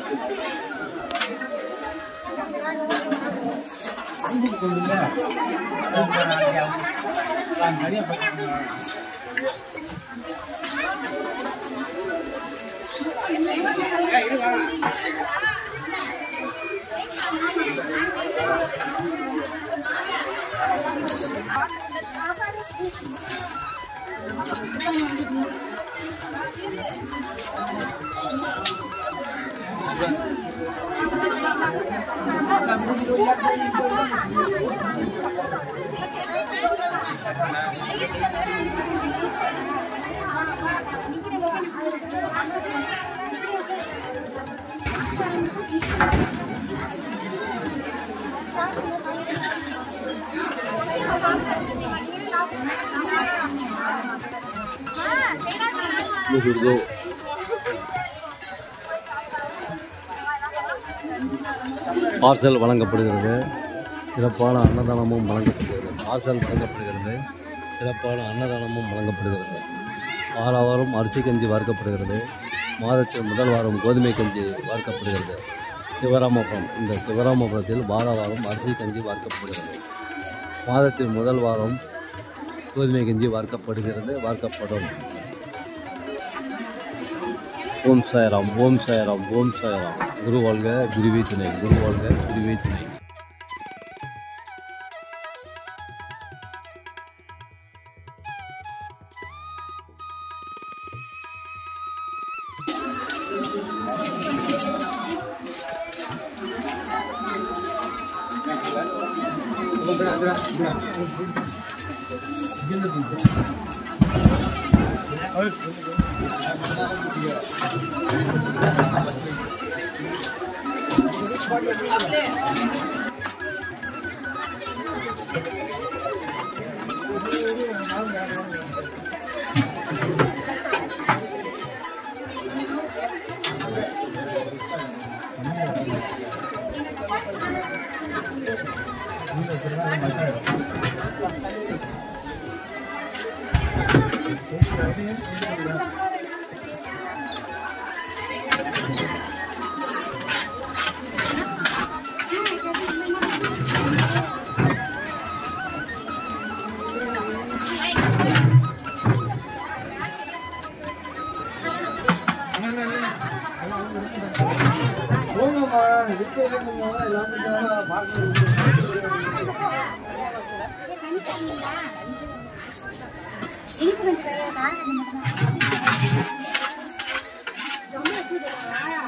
Parcel வழங்கப்படுகிறது சிறப்பான அன்னதானமும் வழங்கப்படுகிறது பார்சல் வழங்கப்படுகிறது சிறப்பான அன்னதானமும் வழங்கப்படுகிறது வாரம் அரிசி கஞ்சி வார்க்கப்படுகிறது மாதத்தில் முதல் வாரம் கோதுமை கஞ்சி வார்க்கப்படுகிறது சிவராமபுரம் இந்த சிவராமபுரத்தில் வார வாரம் அரிசி கஞ்சி வார்க்கப்படுகிறது மாதத்தில் முதல் வாரம் கோதுமை கஞ்சி வார்க்கப்படுகிறது வார்க்கப்படும் ஓம் சாய்ராம் ஓம் சாய்ராம் ஓம் சாய்ராம் குரு வாழ்க குருவே துணை குரு வாழ்க குருவே துணை இனிப்பு கொஞ்சம் கிடையாதா அது மட்டும்தான். ரொம்ப வச்சுருக்கா?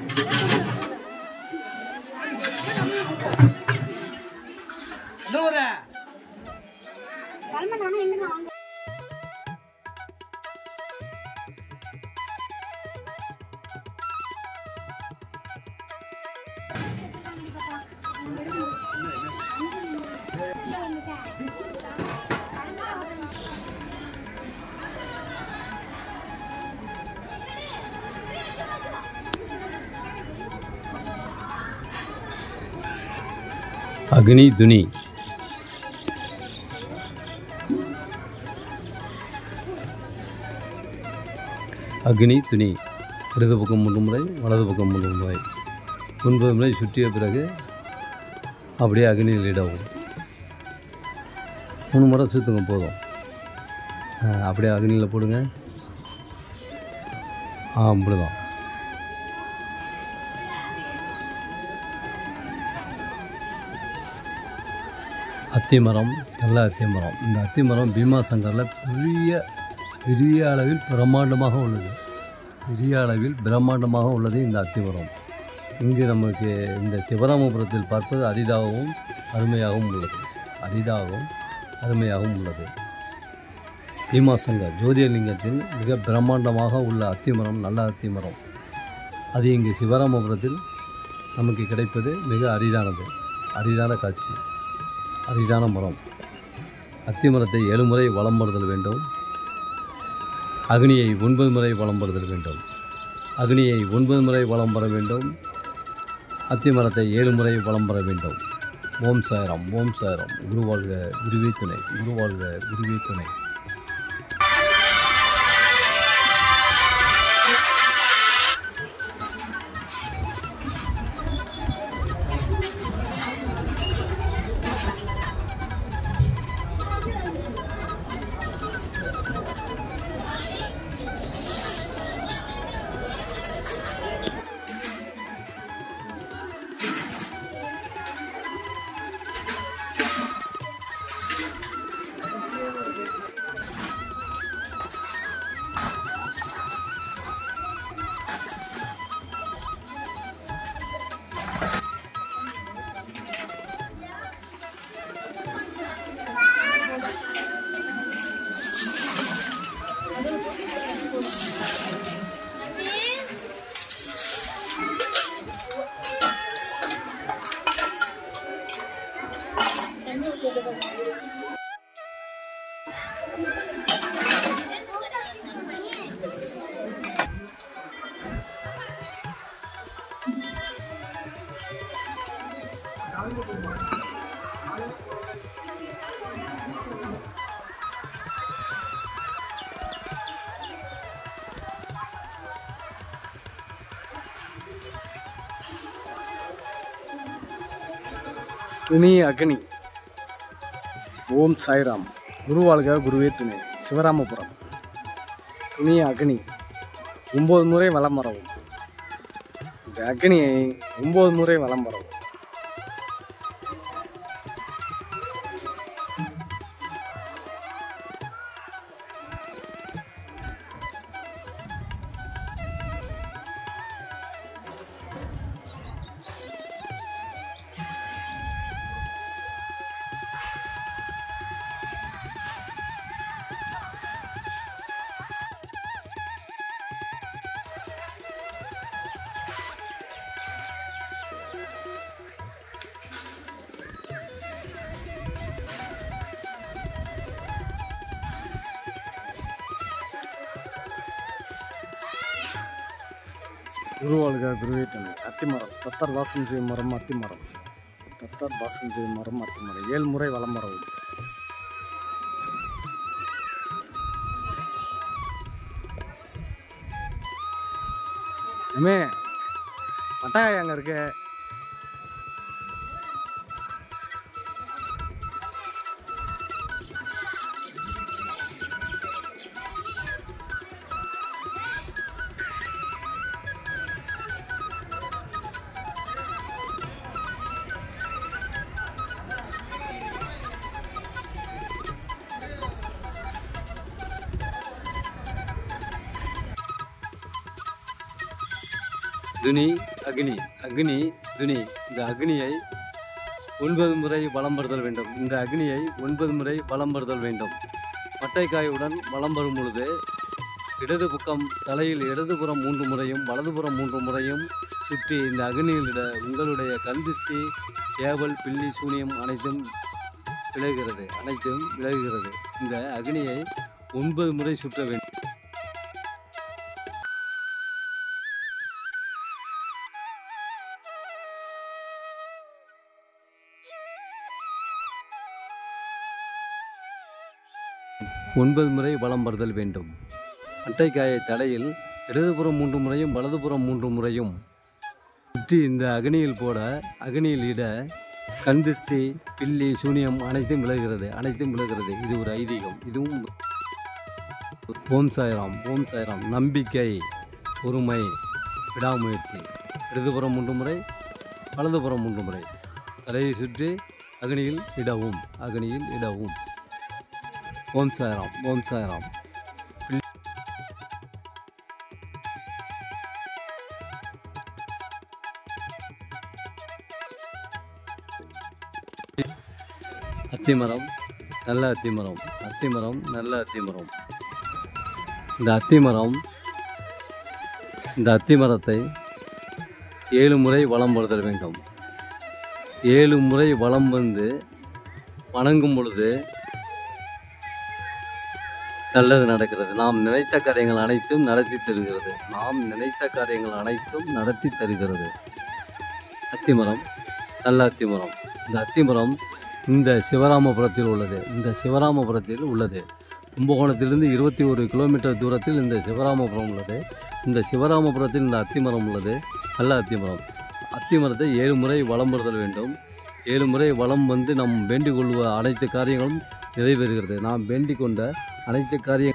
கிளம்ப நானும் எங்க வாங்க அக்னி துனி அக்னி துணி இடது பக்கம் மூன்று முறை வலது பக்கம் மூன்று முறை ஒன்பது முறை சுற்றிய பிறகு அப்படியே அக்னியில் இடவும் மூணு முறை சுற்றுங்க போதும் ஆ, அப்படியே அக்னியில் போடுங்க ஆ அப்படிதான் அத்திமரம் நல்ல அத்திமரம் இந்த அத்திமரம் பீமா சங்கரில் பெரிய பெரிய அளவில் பிரம்மாண்டமாக உள்ளது பெரிய அளவில் பிரம்மாண்டமாக உள்ளது இந்த அத்திமரம் இங்கு நமக்கு இந்த சிவராமபுரத்தில் பார்ப்பது அரிதாகவும் அருமையாகவும் உள்ளது அரிதாகவும் அருமையாகவும் உள்ளது பீமாசங்கர் ஜோதிர்லிங்கத்தின் மிக பிரம்மாண்டமாக உள்ள அத்திமரம் நல்ல அத்திமரம் அது இங்கு சிவராமபுரத்தில் நமக்கு கிடைப்பது மிக அரிதானது அரிதான காட்சி அரிதான மரம் அத்தி மரத்தை ஏழு முறை வலம் வருதல் வேண்டும் அக்னியை ஒன்பது முறை வலம் வருதல் வேண்டும் அக்னியை ஒன்பது முறை வலம் வர வேண்டும் அத்தி மரத்தை ஏழு முறை வலம் வர வேண்டும் ஓம் சாய்ராம் ஓம் சாய்ராம் குரு வாழ்க குருவே துணை குரு வாழ்க குருவே துணை துணி அக்னி ஓம் சாய்ராம் குருவாழ்க குருவே துணை சிவராமபுரம் துணி அக்னி ஒம்பது முறை வலம் வரவும் இந்த அக்னியை ஒம்பது முறை வலம் வரவும் குருவாழ்க குருவே துணை அத்திமரம் தத்தர் வாசம் செய்யும் மரம் அத்திமரம் தத்தர் வாசம் செய்யும் மரம் அத்திமரம் ஏழு முறை வலம் வரவும் அம்மே பட்டாய் அங்கே இருக்கு துனி அக்னி அக்னி துனி இந்த அக்னியை ஒன்பது முறை வலம் வருதல் வேண்டும் இந்த அக்னியை ஒன்பது முறை வலம் வருதல் வேண்டும் மட்டைக்காயுடன் வலம் வரும் பொழுது இடது பக்கம் தலையில் இடதுபுறம் மூன்று முறையும் வலதுபுறம் மூன்று முறையும் சுற்றி இந்த அக்னியிலிட உங்களுடைய கண் திருஷ்டி ஏவல் பில்லி சூனியம் அனைத்தும் விலகுகிறது அனைத்தும் விலகுகிறது இந்த அக்னியை ஒன்பது முறை சுற்ற வேண்டும் ஒன்பது முறை வலம் வருதல் வேண்டும் அட்டைக்காயை தலையில் இடதுபுறம் மூன்று முறையும் வலதுபுறம் மூன்று முறையும் சுற்றி இந்த அக்னியில் போட அக்னியில் இட கண்திஷ்டி பில்லி சூனியம் அனைத்தும் விலகுகிறது அனைத்தும் விலகுகிறது இது ஒரு ஐதீகம் இதுவும் ஓம் சாய்ராம் ஓம் சாய்ராம் நம்பிக்கை பொறுமை விடாமுயற்சி இடதுபுறம் மூன்று முறை வலதுபுறம் மூன்று முறை தலையை சுற்றி அக்னியில் இடவும் அக்னியில் இடவும் ஓம் சாய்ராம் ஓம் சாய்ராம் அத்திமரம் நல்ல அத்திமரம் அத்திமரம் நல்ல அத்திமரம் இந்த அத்திமரம் இந்த அத்திமரத்தை ஏழு முறை வலம் வருதல் வேண்டும் ஏழு முறை வலம் வந்து வணங்கும் பொழுது நல்லது நடக்கிறது நாம் நினைத்த காரியங்கள் அனைத்தும் நடத்தி தருகிறது நாம் நினைத்த காரியங்கள் அனைத்தும் நடத்தி தருகிறது அத்திமரம் நல்ல அத்திமரம் இந்த அத்திமரம் இந்த சிவராமபுரத்தில் உள்ளது இந்த சிவராமபுரத்தில் உள்ளது கும்பகோணத்திலிருந்து இருபத்தி ஒரு கிலோமீட்டர் தூரத்தில் இந்த சிவராமபுரம் உள்ளது இந்த சிவராமபுரத்தில் இந்த அத்திமரம் உள்ளது நல்ல அத்திமரம் அத்திமரத்தை ஏழு முறை வலம் வருதல் வேண்டும் ஏழு முறை வலம் வந்து நாம் வேண்டிக் கொள்வ அனைத்து காரியங்களும் நிறைவேறுகிறது நாம் வேண்டிக் கொண்ட அனைத்து காரிய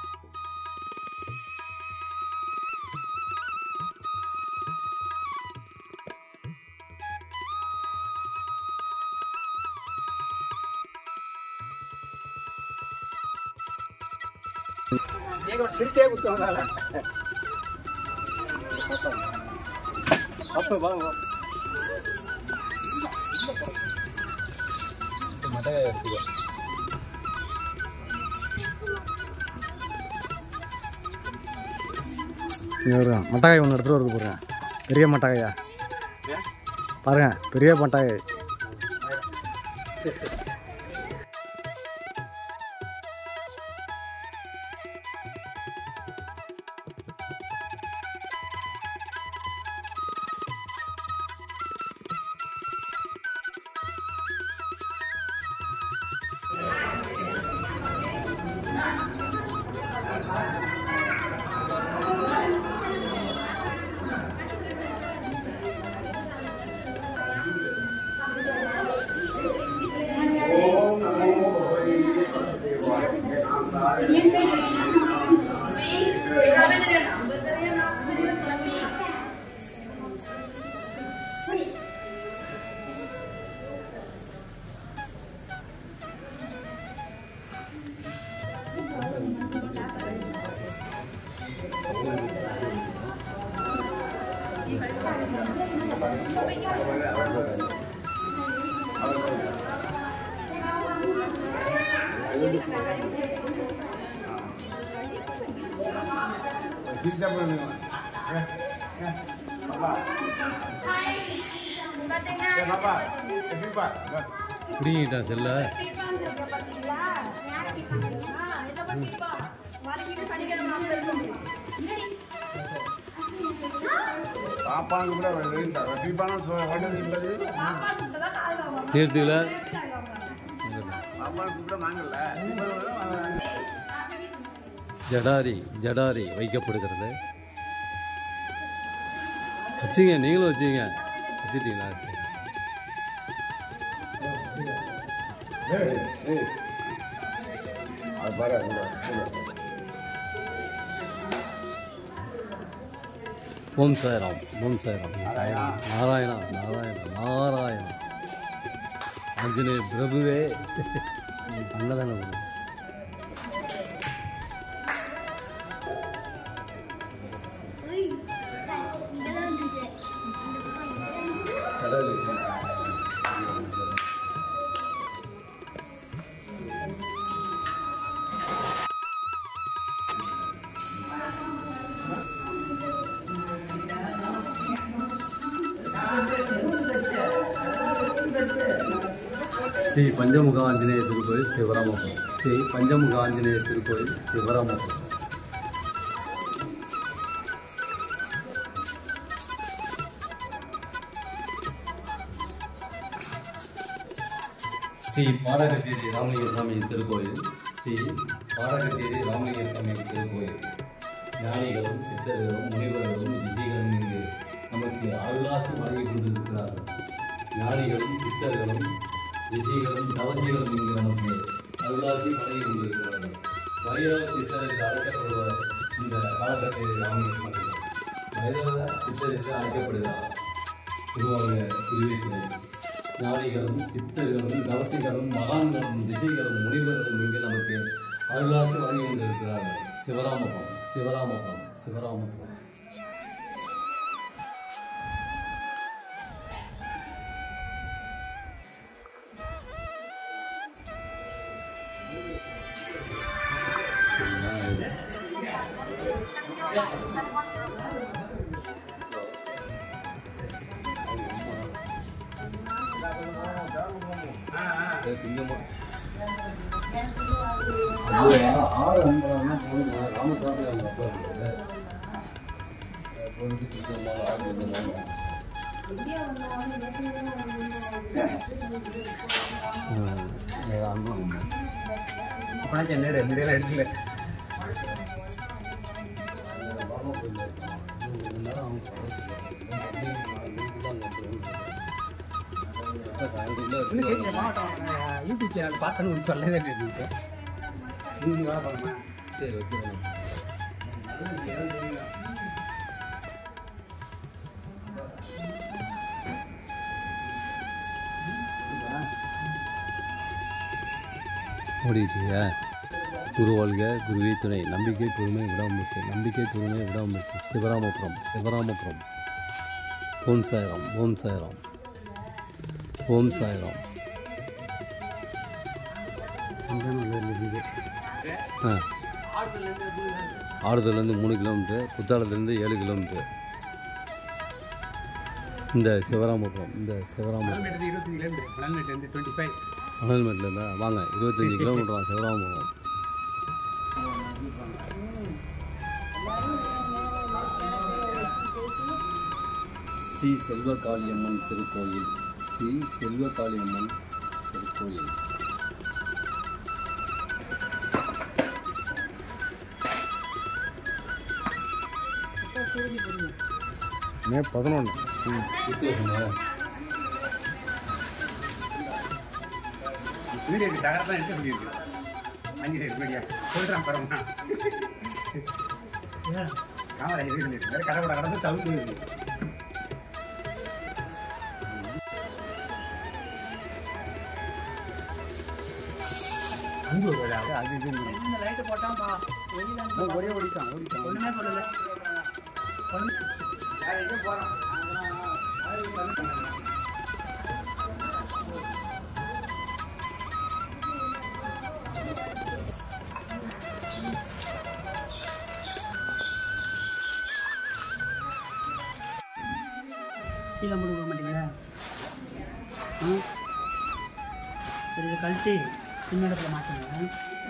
அப்போ வாங்க இங்கே மட்டாய் ஒன்று எடுத்துகிட்டு வருது பாருங்க பெரிய மட்டாயா பாருங்க பெரிய மட்டாய் பிடிங்கிட்டான் செல்ல பாப்பாங்க கூட பீப்பான ஒன்றது இல்லது தீர்த்தியில் பாப்பாங்க கூட வாங்கல ஜடாரி ஜடாரி வைக்கப்படுகிறது வச்சுங்க நீங்களும் வச்சுங்க வச்சுட்டீங்களா சரி. அது பாரு ஓம் சாய்ராம் ஓம் சாய்ராம் சாய்ராம் நாராயணா நாராயணா நாராயணா ஆஞ்சநேய பிரபுவே அன்னதான குரு ஸ்ரீ பஞ்சமுக ஆஞ்சநேய திருக்கோயில் சிவராமபுரம் ஸ்ரீ பஞ்சமுக ஆஞ்சநேய திருக்கோயில் சிவராமபுரம் ஸ்ரீ பாடகத்தேரி ராமலிங்க சாமி திருக்கோயில் ஸ்ரீ பாடகத்தேரி ராமலிங்க சாமி திருக்கோயில் ஞானிகளும் சித்தர்களும் முனிவர்களும் ரிஷிகளும் இங்கு நமக்கு அருளாசி வழங்கி கொண்டிருக்கிறார்கள் ஞானிகளும் சித்தர்களும் ரிஷிகளும் தவசிகளும் இங்கு நமக்கு அருளாசி வழங்கி கொண்டிருக்கிறார்கள் வைரவ சித்தர் என்று அழைக்கப்படுவார் இந்த காலகட்டத்தில் ராமலிங்க சாமி வைரவ சித்தர் என்று அழைக்கப்படுகிறார் உருவாக குருவேற்றுவது ஞானிகளும் சித்தர்களும் தவசிகளும் மகான்களும் ரிஷிகளும் முனிவர்களும் இங்கு நமக்கு அருளாசி வழங்கி கொண்டிருக்கிறார்கள் சிவராமபுரம் சிவராமபுரம் சிவராமபுரம் திங்கம்மா ஆறு அன்பரானா போதுமா ராமசாமி அவங்க அப்பா இருக்காரு பொழுது திங்கம்மா ஆறு திங்கம்மா என்னடா என்னடா எடுக்கல யூடியூப் சேனல் பார்த்தேன்னு சொல்லவே இல்லை நீங்கள் வேலை பண்ணணும் சரி வச்சுக்கணும் ஓடிட்டுயா குரு வாழ்க குருவே துணை நம்பிக்கை பொறுமை விடாமுயற்சி நம்பிக்கை பொறுமை விடாமுயற்சி சிவராமபுரம் சிவராமபுரம் ஓம் சாய்ராம் ஓம் சாய்ராம் ஓம் சாய்ராம் ஆ ஆறுதலேருந்து மூணு கிலோமீட்டர் குத்தாலத்துலேருந்து ஏழு கிலோமீட்டர் இந்த சிவராமபுரம் இந்த சிவராமபுரம் இருபத்தஞ்சு கிலோமீட்டர் மணல்மேட்டு டுவெண்ட்டி ஃபைவ் அனல்மேட்டில் இருந்தால் வாங்க இருபத்தஞ்சி கிலோமீட்டர் தான் சிவராமபுரம் ஸ்ரீ செல்வகாளியம்மன் திருக்கோயில் ஸ்ரீ செல்வகாளியம்மன் திருக்கோயில் மே பதினொன்று வீடியோ தகரத்தான் எடுக்க முடியுது அஞ்சு வீடியோ சொல்கிறான் பரவா காமரா இருக்குது வேறு கடை கூட கடந்து தவிர்த்து இருக்கு அன்பு விழா, அது இது இன்னும் ஒரே ஓடிட்டான் ஓடிட்டான் ஒன்றுமே சொல்லலை வேற எங்கேயும் போகிறான் கீழே மட்டும் விட மாட்டீங்களா ஆ சரி இதை கழட்டி சின்ன இடத்துல மாற்றுங்க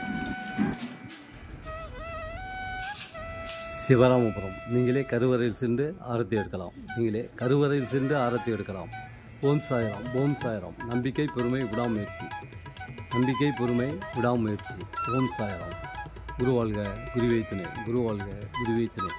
சிவராமபுரம் நீங்களே கருவறையில் சென்று ஆரத்தி எடுக்கலாம் நீங்களே கருவறையில் சென்று ஆரத்தி எடுக்கலாம் ஓம் சாய்ராம் ஓம் சாய்ராம் நம்பிக்கை பொறுமை விடாமுயற்சி நம்பிக்கை பொறுமை விடாமுயற்சி ஓம் சாய்ராம் குருவாழ்க குருவை துணை குருவாழ்க குருவை துணை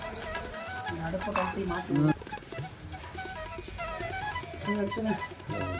அடுப்பை கழட்டி மாற்றுங்க எடுத்துங்க